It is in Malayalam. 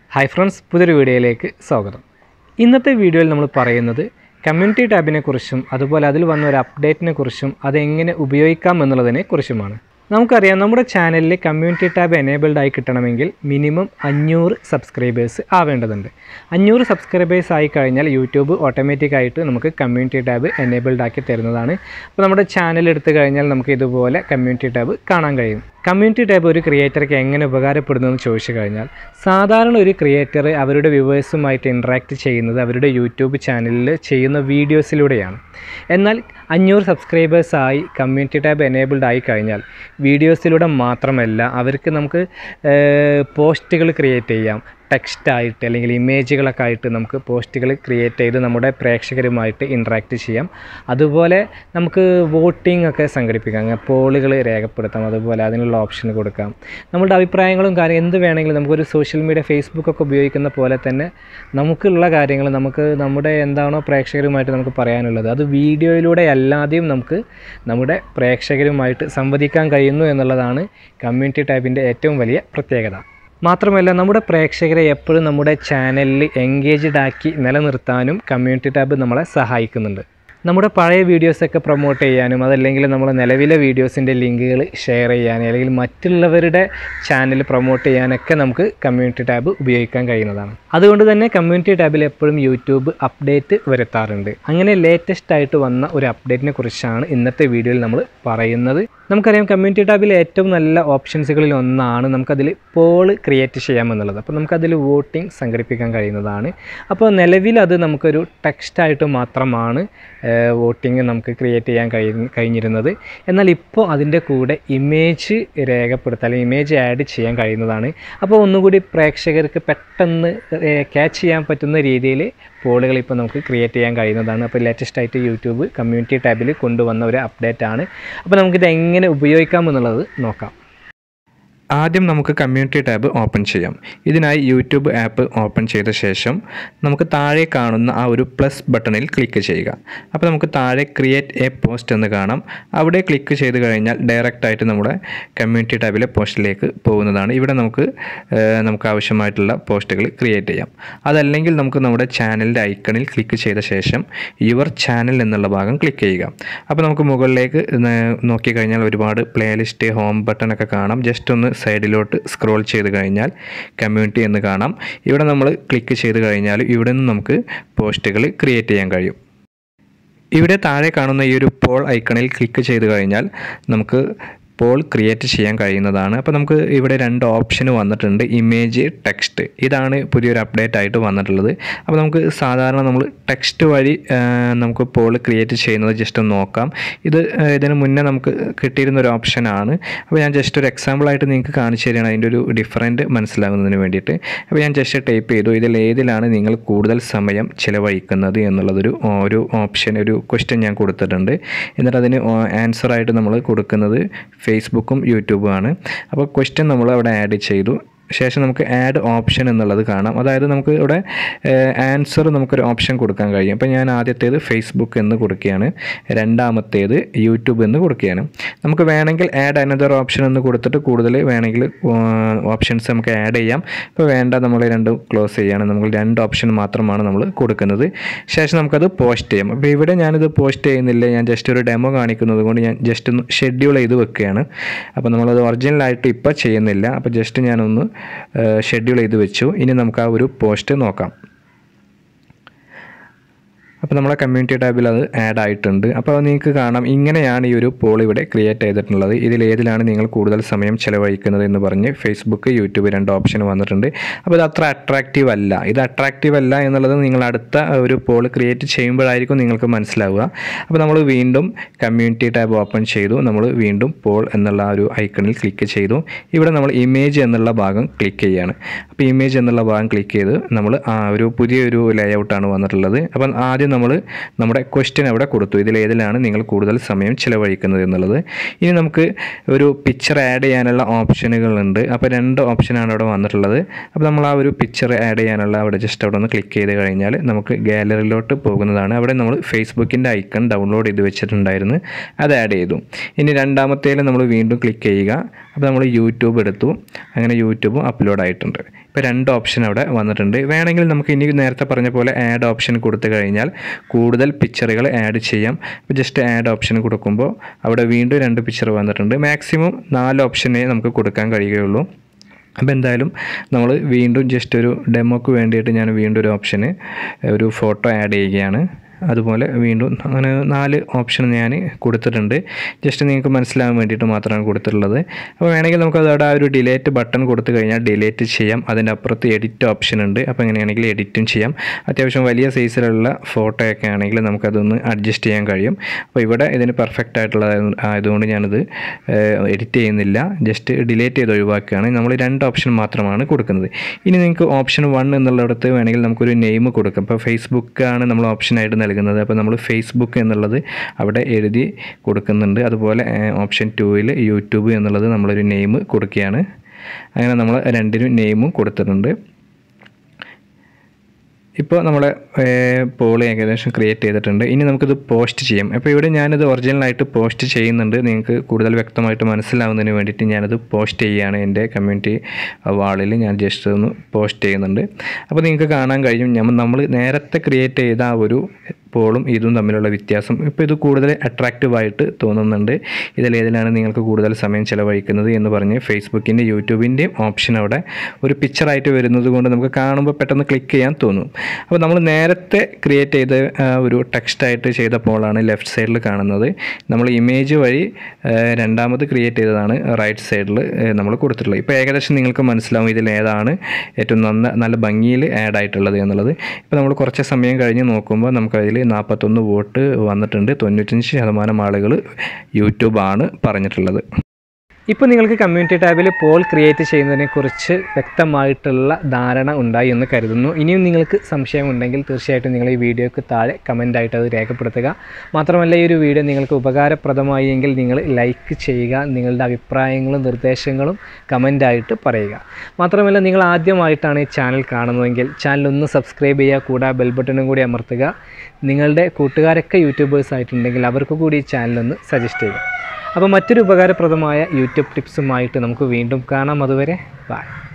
ഹായ് ഫ്രണ്ട്സ് പുതിയൊരു വീഡിയോയിലേക്ക് സ്വാഗതം ഇന്നത്തെ വീഡിയോയിൽ നമ്മൾ പറയുന്നത് കമ്മ്യൂണിറ്റി ടാബിനെ കുറിച്ചും അതുപോലെ അതിൽ വന്ന ഒരു അപ്ഡേറ്റിനെ കുറിച്ചും അതെങ്ങനെ ഉപയോഗിക്കാം എന്നുള്ളതിനെ കുറിച്ചുമാണ് നമുക്കറിയാം നമ്മുടെ ചാനലിൽ കമ്മ്യൂണിറ്റി ടാബ് എനേബിൾഡ് ആയി കിട്ടണമെങ്കിൽ മിനിമം അഞ്ഞൂറ് സബ്സ്ക്രൈബേഴ്സ് ആവേണ്ടതുണ്ട് അഞ്ഞൂറ് സബ്സ്ക്രൈബേഴ്സ് ആയി കഴിഞ്ഞാൽ യൂട്യൂബ് ഓട്ടോമാറ്റിക്കായിട്ട് നമുക്ക് കമ്മ്യൂണിറ്റി ടാബ് എനേബിൾഡ് ആക്കി തരുന്നതാണ് അപ്പോൾ നമ്മുടെ ചാനൽ എടുത്തു കഴിഞ്ഞാൽ നമുക്ക് ഇതുപോലെ കമ്മ്യൂണിറ്റി ടാബ് കാണാൻ കഴിയും കമ്മ്യൂണിറ്റി ടാബ് ഒരു ക്രിയേറ്റർക്ക് എങ്ങനെ ഉപകാരപ്പെടുന്നു എന്ന് ചോദിച്ചു കഴിഞ്ഞാൽ സാധാരണ ഒരു ക്രിയേറ്റർ അവരുടെ വ്യൂവേഴ്സുമായിട്ട് ഇൻട്രാക്ട് ചെയ്യുന്നത് അവരുടെ യൂട്യൂബ് ചാനലിൽ ചെയ്യുന്ന വീഡിയോസിലൂടെയാണ് എന്നാൽ അഞ്ഞൂറ് സബ്സ്ക്രൈബേഴ്സായി കമ്മ്യൂണിറ്റി ടാബ് എനേബിൾഡ് ആയി കഴിഞ്ഞാൽ വീഡിയോസിലൂടെ മാത്രമല്ല അവർക്ക് നമുക്ക് പോസ്റ്റുകൾ ക്രിയേറ്റ് ചെയ്യാം ടെക്സ്റ്റായിട്ട് അല്ലെങ്കിൽ ഇമേജുകളൊക്കെ ആയിട്ട് നമുക്ക് പോസ്റ്റുകൾ ക്രിയേറ്റ് ചെയ്ത് നമ്മുടെ പ്രേക്ഷകരുമായിട്ട് ഇൻട്രാക്ട് ചെയ്യാം അതുപോലെ നമുക്ക് വോട്ടിംഗ് ഒക്കെ സംഘടിപ്പിക്കാം അങ്ങനെ പോളുകൾ രേഖപ്പെടുത്താം അതുപോലെ അതിനുള്ള ഓപ്ഷൻ കൊടുക്കാം നമ്മളുടെ അഭിപ്രായങ്ങളും കാര്യം എന്ത് വേണമെങ്കിലും നമുക്കൊരു സോഷ്യൽ മീഡിയ ഫേസ്ബുക്കൊക്കെ ഉപയോഗിക്കുന്ന പോലെ തന്നെ നമുക്കുള്ള കാര്യങ്ങൾ നമുക്ക് നമ്മുടെ എന്താണോ പ്രേക്ഷകരുമായിട്ട് നമുക്ക് പറയാനുള്ളത് അത് വീഡിയോയിലൂടെ അല്ലാതെയും നമുക്ക് നമ്മുടെ പ്രേക്ഷകരുമായിട്ട് സംവദിക്കാൻ കഴിയുന്നു എന്നുള്ളതാണ് കമ്മ്യൂണിറ്റി ടാബിൻ്റെ ഏറ്റവും വലിയ പ്രത്യേകത മാത്രമല്ല നമ്മുടെ പ്രേക്ഷകരെ എപ്പോഴും നമ്മുടെ ചാനലിൽ എൻഗേജ്ഡ് ആക്കി നിലനിർത്താനും കമ്മ്യൂണിറ്റി ടാബ് നമ്മളെ സഹായിക്കുന്നുണ്ട് നമ്മുടെ പഴയ വീഡിയോസൊക്കെ പ്രൊമോട്ട് ചെയ്യാനും അതല്ലെങ്കിൽ നമ്മുടെ നിലവിലെ വീഡിയോസിൻ്റെ ലിങ്കുകൾ ഷെയർ ചെയ്യാൻ അല്ലെങ്കിൽ മറ്റുള്ളവരുടെ ചാനൽ പ്രൊമോട്ട് ചെയ്യാനൊക്കെ നമുക്ക് കമ്മ്യൂണിറ്റി ടാബ് ഉപയോഗിക്കാൻ കഴിയുന്നതാണ് അതുകൊണ്ട് തന്നെ കമ്മ്യൂണിറ്റി ടാബിൽ എപ്പോഴും യൂട്യൂബ് അപ്ഡേറ്റ് വരുത്താറുണ്ട് അങ്ങനെ ലേറ്റസ്റ്റ് ആയിട്ട് വന്ന ഒരു അപ്ഡേറ്റിനെ കുറിച്ചാണ് ഇന്നത്തെ വീഡിയോയിൽ നമ്മൾ പറയുന്നത് നമുക്കറിയാം കമ്മ്യൂണിറ്റി ടാബിൽ ഏറ്റവും നല്ല ഓപ്ഷൻസുകളിൽ ഒന്നാണ് നമുക്കതിൽ പോൾ ക്രിയേറ്റ് ചെയ്യാമെന്നുള്ളത് അപ്പോൾ നമുക്കതിൽ വോട്ടിംഗ് സംഘടിപ്പിക്കാൻ കഴിയുന്നതാണ് അപ്പോൾ നിലവിൽ അത് നമുക്കൊരു ടെക്സ്റ്റായിട്ട് മാത്രമാണ് വോട്ടിംഗ് നമുക്ക് ക്രിയേറ്റ് ചെയ്യാൻ കഴി കഴിഞ്ഞിരുന്നത് എന്നാൽ ഇപ്പോൾ അതിൻ്റെ കൂടെ ഇമേജ് രേഖപ്പെടുത്താൻ അല്ലെങ്കിൽ ഇമേജ് ആഡ് ചെയ്യാൻ കഴിയുന്നതാണ് അപ്പോൾ ഒന്നുകൂടി പ്രേക്ഷകർക്ക് പെട്ടെന്ന് ക്യാച്ച് ചെയ്യാൻ പറ്റുന്ന രീതിയിൽ പോളുകൾ ഇപ്പോൾ നമുക്ക് ക്രിയേറ്റ് ചെയ്യാൻ കഴിയുന്നതാണ് അപ്പോൾ ലേറ്റസ്റ്റ് ആയിട്ട് യൂട്യൂബ് കമ്മ്യൂണിറ്റി ടാബിൽ കൊണ്ടുവന്ന ഒരു അപ്ഡേറ്റ് ആണ് അപ്പോൾ നമുക്കിത് എങ്ങനെ ഉപയോഗിക്കാം എന്നുള്ളത് നോക്കാം ആദ്യം നമുക്ക് കമ്മ്യൂണിറ്റി ടാബ് ഓപ്പൺ ചെയ്യാം ഇതിനായി യൂട്യൂബ് ആപ്പ് ഓപ്പൺ ചെയ്ത ശേഷം നമുക്ക് താഴെ കാണുന്ന ആ ഒരു പ്ലസ് ബട്ടണിൽ ക്ലിക്ക് ചെയ്യുക അപ്പോൾ നമുക്ക് താഴെ ക്രിയേറ്റ് എ പോസ്റ്റ് എന്ന് കാണാം അവിടെ ക്ലിക്ക് ചെയ്ത് കഴിഞ്ഞാൽ ഡയറക്റ്റായിട്ട് നമ്മുടെ കമ്മ്യൂണിറ്റി ടാബിലെ പോസ്റ്റിലേക്ക് പോകുന്നതാണ് ഇവിടെ നമുക്ക് ഏഹ്, നമുക്ക് ആവശ്യമായിട്ടുള്ള പോസ്റ്റുകൾ ക്രിയേറ്റ് ചെയ്യാം അതല്ലെങ്കിൽ നമുക്ക് നമ്മുടെ ചാനലിൻ്റെ ഐക്കണിൽ ക്ലിക്ക് ചെയ്ത ശേഷം യുവർ ചാനൽ എന്നുള്ള ഭാഗം ക്ലിക്ക് ചെയ്യുക അപ്പോൾ നമുക്ക് മുകളിലേക്ക് നോക്കിക്കഴിഞ്ഞാൽ ഒരുപാട് പ്ലേലിസ്റ്റ് ഹോം ബട്ടൺ ഒക്കെ കാണാം ജസ്റ്റ് ഒന്ന് സൈഡിലോട്ട് സ്ക്രോൾ ചെയ്ത് കഴിഞ്ഞാൽ കമ്മ്യൂണിറ്റി എന്ന് കാണാം ഇവിടെ നമ്മൾ ക്ലിക്ക് ചെയ്ത് കഴിഞ്ഞാൽ ഇവിടെ നിന്ന് നമുക്ക് പോസ്റ്റുകൾ ക്രിയേറ്റ് ചെയ്യാൻ കഴിയും ഇവിടെ താഴെ കാണുന്ന ഈ ഒരു പോൾ ഐക്കണിൽ ക്ലിക്ക് ചെയ്ത് കഴിഞ്ഞാൽ നമുക്ക് പോൾ ക്രിയേറ്റ് ചെയ്യാൻ കഴിയുന്നതാണ് അപ്പോൾ നമുക്ക് ഇവിടെ രണ്ട് ഓപ്ഷൻ വന്നിട്ടുണ്ട് ഇമേജ് ടെക്സ്റ്റ് ഇതാണ് പുതിയൊരു അപ്ഡേറ്റ് ആയിട്ട് വന്നിട്ടുള്ളത് അപ്പോൾ നമുക്ക് സാധാരണ നമ്മൾ ടെക്സ്റ്റ് വഴി ആ, നമുക്ക് പോൾ ക്രിയേറ്റ് ചെയ്യുന്നത് ജസ്റ്റ് ഒന്ന് നോക്കാം ഇത് ആ, ഇതിന് മുന്നേ നമുക്ക് കിട്ടിയിരുന്ന ഒരു ഓപ്ഷനാണ് അപ്പോൾ ഞാൻ ജസ്റ്റ് ഒരു എക്സാമ്പിളായിട്ട് നിങ്ങൾക്ക് കാണിച്ചു തരികയാണ് അതിൻ്റെ ഒരു ഡിഫറൻറ്റ് മനസ്സിലാകുന്നതിന് വേണ്ടിയിട്ട് അപ്പോൾ ഞാൻ ജസ്റ്റ് ടൈപ്പ് ചെയ്തു ഇതിൽ ഏതിലാണ് നിങ്ങൾ കൂടുതൽ സമയം ചിലവഴിക്കുന്നത് എന്നുള്ളതൊരു ഒരു ഓപ്ഷൻ ഒരു ക്വസ്റ്റ്യൻ ഞാൻ കൊടുത്തിട്ടുണ്ട് എന്നിട്ട് അതിന് ആൻസറായിട്ട് നമ്മൾ കൊടുക്കുന്നത് ഫേസ്ബുക്കും യൂട്യൂബുമാണ് അപ്പോൾ ക്വസ്റ്റ്യൻ നമ്മൾ അവിടെ ആഡ് ചെയ്തു ശേഷം നമുക്ക് ആഡ് ഓപ്ഷൻ എന്നുള്ളത് കാണാം അതായത് നമുക്ക് ഇവിടെ ആൻസർ നമുക്കൊരു ഓപ്ഷൻ കൊടുക്കാൻ കഴിയും അപ്പോൾ ഞാൻ ആദ്യത്തേത് ഫേസ്ബുക്ക് എന്ന് കൊടുക്കുകയാണ് രണ്ടാമത്തേത് യൂട്യൂബ് എന്ന് കൊടുക്കുകയാണ് നമുക്ക് വേണമെങ്കിൽ ആഡ് അനദർ ഓപ്ഷൻ എന്ന് കൊടുത്തിട്ട് കൂടുതൽ വേണമെങ്കിൽ ഓപ്ഷൻസ് നമുക്ക് ആഡ് ചെയ്യാം ഇപ്പോൾ വേണ്ട നമ്മൾ രണ്ടും ക്ലോസ് ചെയ്യാണ് നമ്മൾ രണ്ട് ഓപ്ഷൻ മാത്രമാണ് നമ്മൾ കൊടുക്കുന്നത് ശേഷം നമുക്കത് പോസ്റ്റ് ചെയ്യാം അപ്പോൾ ഇവിടെ ഞാനിത് പോസ്റ്റ് ചെയ്യുന്നില്ല ഞാൻ ജസ്റ്റ് ഒരു ഡെമോ കാണിക്കുന്നത് കൊണ്ട് ഞാൻ ജസ്റ്റ് ഒന്ന് ഷെഡ്യൂൾ ചെയ്ത് വെക്കുകയാണ് അപ്പോൾ നമ്മളത് ഒറിജിനലായിട്ട് ഇപ്പോൾ ചെയ്യുന്നില്ല അപ്പോൾ ജസ്റ്റ് ഞാനൊന്ന് ഷെഡ്യൂൾ ചെയ്ത് വെച്ചു ഇനി നമുക്ക് ആ ഒരു പോസ്റ്റ് നോക്കാം അപ്പോൾ നമ്മളെ കമ്മ്യൂണിറ്റി ടാബിൽ അത് ആഡ് ആയിട്ടുണ്ട് അപ്പോൾ നിങ്ങൾക്ക് കാണാം ഇങ്ങനെയാണ് ഈ ഒരു പോൾ ഇവിടെ ക്രിയേറ്റ് ചെയ്തിട്ടുള്ളത് ഇതിൽ ഏതിലാണ് നിങ്ങൾ കൂടുതൽ സമയം ചിലവഴിക്കുന്നത് എന്ന് പറഞ്ഞ് ഫേസ്ബുക്ക് യൂട്യൂബ് രണ്ട് ഓപ്ഷൻ വന്നിട്ടുണ്ട് അപ്പോൾ ഇത് അത്ര അട്രാക്റ്റീവ് അല്ല ഇത് അട്രാക്റ്റീവ് അല്ല എന്നുള്ളത് നിങ്ങൾ അടുത്ത ഒരു പോൾ ക്രിയേറ്റ് ചെയ്യുമ്പോഴായിരിക്കും നിങ്ങൾക്ക് മനസ്സിലാവുക അപ്പോൾ നമ്മൾ വീണ്ടും കമ്മ്യൂണിറ്റി ടാബ് ഓപ്പൺ ചെയ്തു നമ്മൾ വീണ്ടും പോൾ എന്നുള്ള ആ ഒരു ഐക്കണിൽ ക്ലിക്ക് ചെയ്തു ഇവിടെ നമ്മൾ ഇമേജ് എന്നുള്ള ഭാഗം ക്ലിക്ക് ചെയ്യുകയാണ് അപ്പോൾ ഇമേജ് എന്നുള്ള ഭാഗം ക്ലിക്ക് ചെയ്ത് നമ്മൾ ആ ഒരു പുതിയൊരു ലേഔട്ടാണ് വന്നിട്ടുള്ളത് അപ്പം ആദ്യം നമ്മൾ നമ്മുടെ ക്വസ്റ്റ്യൻ അവിടെ കൊടുത്തു ഇതിൽ ഏതിലാണ് നിങ്ങൾ കൂടുതൽ സമയം ചിലവഴിക്കുന്നത് എന്നുള്ളത് ഇനി നമുക്ക് ഒരു പിക്ചർ ആഡ് ചെയ്യാനുള്ള ഓപ്ഷനുകളുണ്ട് അപ്പോൾ രണ്ട് ഓപ്ഷനാണ് അവിടെ വന്നിട്ടുള്ളത് അപ്പോൾ നമ്മൾ ആ ഒരു പിക്ചർ ആഡ് ചെയ്യാനുള്ള അവിടെ ജസ്റ്റ് അവിടെ ഒന്ന് ക്ലിക്ക് ചെയ്ത് കഴിഞ്ഞാൽ നമുക്ക് ഗാലറിയിലോട്ട് പോകുന്നതാണ് അവിടെ നമ്മൾ ഫേസ്ബുക്കിൻ്റെ ഐക്കൺ ഡൗൺലോഡ് ചെയ്ത് വെച്ചിട്ടുണ്ടായിരുന്നു അത് ആഡ് ചെയ്തു ഇനി രണ്ടാമത്തേൽ നമ്മൾ വീണ്ടും ക്ലിക്ക് ചെയ്യുക അപ്പോൾ നമ്മൾ യൂട്യൂബ് എടുത്തു അങ്ങനെ യൂട്യൂബും അപ്ലോഡ് ആയിട്ടുണ്ട് ഇപ്പോൾ ഇപ്പോൾ രണ്ട് ഓപ്ഷൻ അവിടെ വന്നിട്ടുണ്ട് വേണമെങ്കിൽ നമുക്ക് ഇനി നേരത്തെ പറഞ്ഞ പോലെ ആഡ് ഓപ്ഷൻ കൊടുത്തു കഴിഞ്ഞാൽ കൂടുതൽ പിക്ചറുകൾ ആഡ് ചെയ്യാം അപ്പോൾ ജസ്റ്റ് ആഡ് ഓപ്ഷൻ കൊടുക്കുമ്പോൾ അവിടെ വീണ്ടും രണ്ട് പിക്ചർ വന്നിട്ടുണ്ട് മാക്സിമം നാല് ഓപ്ഷനേ നമുക്ക് കൊടുക്കാൻ കഴിയുകയുള്ളൂ അപ്പോൾ എന്തായാലും നമ്മൾ വീണ്ടും ജസ്റ്റ് ഒരു ഡെമോക്ക് വേണ്ടിയിട്ട് ഞാൻ വീണ്ടും ഒരു ഓപ്ഷന് ഒരു ഫോട്ടോ ആഡ് ചെയ്യുകയാണ് അതുപോലെ വീണ്ടും അങ്ങനെ നാല് ഓപ്ഷൻ ഞാൻ കൊടുത്തിട്ടുണ്ട് ജസ്റ്റ് നിങ്ങൾക്ക് മനസ്സിലാകാൻ വേണ്ടിയിട്ട് മാത്രമാണ് കൊടുത്തിട്ടുള്ളത് അപ്പോൾ വേണമെങ്കിൽ നമുക്ക് അതവിടെ ആ ഒരു ഡിലേറ്റ് ബട്ടൺ കൊടുത്തു കഴിഞ്ഞാൽ ഡിലേറ്റ് ചെയ്യാം അതിൻ്റെ അപ്പുറത്ത് എഡിറ്റ് ഓപ്ഷൻ ഉണ്ട് അപ്പോൾ എങ്ങനെയാണെങ്കിൽ എഡിറ്റും ചെയ്യാം അത്യാവശ്യം വലിയ സൈസിലുള്ള ഫോട്ടോയൊക്കെ ആണെങ്കിൽ നമുക്കതൊന്ന് അഡ്ജസ്റ്റ് ചെയ്യാൻ കഴിയും അപ്പോൾ ഇവിടെ ഇതിന് പെർഫെക്റ്റ് ആയിട്ടുള്ള ആയതുകൊണ്ട് ഞാനത് എഡിറ്റ് ചെയ്യുന്നില്ല ജസ്റ്റ് ഡിലേറ്റ് ചെയ്ത് ഒഴിവാക്കുകയാണ് നമ്മൾ രണ്ട് ഓപ്ഷൻ മാത്രമാണ് കൊടുക്കുന്നത് ഇനി നിങ്ങൾക്ക് ഓപ്ഷൻ വൺ എന്നുള്ളിടത്ത് വേണമെങ്കിൽ നമുക്കൊരു നെയിം കൊടുക്കാം ഇപ്പോൾ ഫേസ്ബുക്കാണ് നമ്മൾ ഓപ്ഷനായിട്ട് നൽകുന്നത് അപ്പോൾ നമ്മൾ ഫേസ്ബുക്ക് എന്നുള്ളത് അവിടെ എഴുതി കൊടുക്കുന്നുണ്ട് അതുപോലെ ഓപ്ഷൻ ടൂവിൽ യൂട്യൂബ് എന്നുള്ളത് നമ്മളൊരു നെയിം കൊടുക്കുകയാണ് അങ്ങനെ നമ്മൾ രണ്ടിനും നെയിമും കൊടുത്തിട്ടുണ്ട് ഇപ്പോൾ നമ്മൾ പോൾ ഏകദേശം ക്രിയേറ്റ് ചെയ്തിട്ടുണ്ട് ഇനി നമുക്കിത് പോസ്റ്റ് ചെയ്യാം അപ്പോൾ ഇവിടെ ഞാനിത് ഒറിജിനലായിട്ട് പോസ്റ്റ് ചെയ്യുന്നുണ്ട് നിങ്ങൾക്ക് കൂടുതൽ വ്യക്തമായിട്ട് മനസ്സിലാവുന്നതിന് വേണ്ടിയിട്ട് ഞാനത് പോസ്റ്റ് ചെയ്യുകയാണ് എൻ്റെ കമ്മ്യൂണിറ്റി വാളിൽ ഞാൻ ജസ്റ്റ് ഒന്ന് പോസ്റ്റ് ചെയ്യുന്നുണ്ട് അപ്പോൾ നിങ്ങൾക്ക് കാണാൻ കഴിയും നമ്മൾ നമ്മൾ നേരത്തെ ക്രിയേറ്റ് ചെയ്ത ആ ഒരു പോളും ഇതും തമ്മിലുള്ള വ്യത്യാസം ഇപ്പോൾ ഇത് കൂടുതൽ അട്രാക്റ്റീവായിട്ട് തോന്നുന്നുണ്ട് ഇതിലേതിലാണ് നിങ്ങൾക്ക് കൂടുതൽ സമയം ചിലവഴിക്കുന്നത് എന്ന് പറഞ്ഞ് ഫേസ്ബുക്കിൻ്റെ യൂട്യൂബിൻ്റെയും ഓപ്ഷൻ അവിടെ ഒരു പിക്ചറായിട്ട് വരുന്നത് കൊണ്ട് നമുക്ക് കാണുമ്പോൾ പെട്ടെന്ന് ക്ലിക്ക് ചെയ്യാൻ തോന്നും അപ്പോൾ നമ്മൾ നേരത്തെ ക്രിയേറ്റ് ചെയ്ത ആ, ഒരു ടെക്സ്റ്റായിട്ട് ചെയ്ത പോളാണ് ലെഫ്റ്റ് സൈഡിൽ കാണുന്നത് നമ്മൾ ഇമേജ് വഴി ആ, രണ്ടാമത് ക്രിയേറ്റ് ചെയ്തതാണ് റൈറ്റ് സൈഡിൽ നമ്മൾ കൊടുത്തിട്ടുള്ളത് ഇപ്പോൾ ഏകദേശം നിങ്ങൾക്ക് മനസ്സിലാവും ഇതിൽ ഏതാണ് ഏറ്റവും നന്ന നല്ല ഭംഗിയിൽ ആഡ് ആയിട്ടുള്ളത് എന്നുള്ളത് ഇപ്പോൾ നമ്മൾ കുറച്ച് സമയം കഴിഞ്ഞ് നോക്കുമ്പോൾ നമുക്കതിൽ നാൽപ്പത്തൊന്ന് വോട്ട് വന്നിട്ടുണ്ട് തൊണ്ണൂറ്റഞ്ച് ശതമാനം ആളുകൾ യൂട്യൂബാണ് പറഞ്ഞിട്ടുള്ളത് ഇപ്പോൾ നിങ്ങൾക്ക് കമ്മ്യൂണിറ്റി ടാബിൽ പോൾ ക്രിയേറ്റ് ചെയ്യുന്നതിനെക്കുറിച്ച് വ്യക്തമായിട്ടുള്ള ധാരണ ഉണ്ടായി എന്ന് കരുതുന്നു ഇനിയും നിങ്ങൾക്ക് സംശയമുണ്ടെങ്കിൽ തീർച്ചയായിട്ടും നിങ്ങൾ ഈ വീഡിയോക്ക് താഴെ കമൻ്റായിട്ട് അത് രേഖപ്പെടുത്തുക മാത്രമല്ല ഈ ഒരു വീഡിയോ നിങ്ങൾക്ക് ഉപകാരപ്രദമായി എങ്കിൽ നിങ്ങൾ ലൈക്ക് ചെയ്യുക നിങ്ങളുടെ അഭിപ്രായങ്ങളും നിർദ്ദേശങ്ങളും കമൻ്റായിട്ട് പറയുക മാത്രമല്ല നിങ്ങൾ ആദ്യമായിട്ടാണ് ഈ ചാനൽ കാണുന്നതെങ്കിൽ ചാനൽ ഒന്ന് സബ്സ്ക്രൈബ് ചെയ്യുക കൂടാതെ ബെൽ ബട്ടണും കൂടി അമർത്തുക നിങ്ങളുടെ കൂട്ടുകാരൊക്കെ യൂട്യൂബേഴ്സ് ആയിട്ടുണ്ടെങ്കിൽ അവർക്ക് കൂടി ഈ ചാനലൊന്ന് സജസ്റ്റ് ചെയ്യുക അപ്പോൾ മറ്റൊരു ഉപകാരപ്രദമായ യൂട്യൂബ് ടിപ്സുമായിട്ട് നമുക്ക് വീണ്ടും കാണാം അതുവരെ ബൈ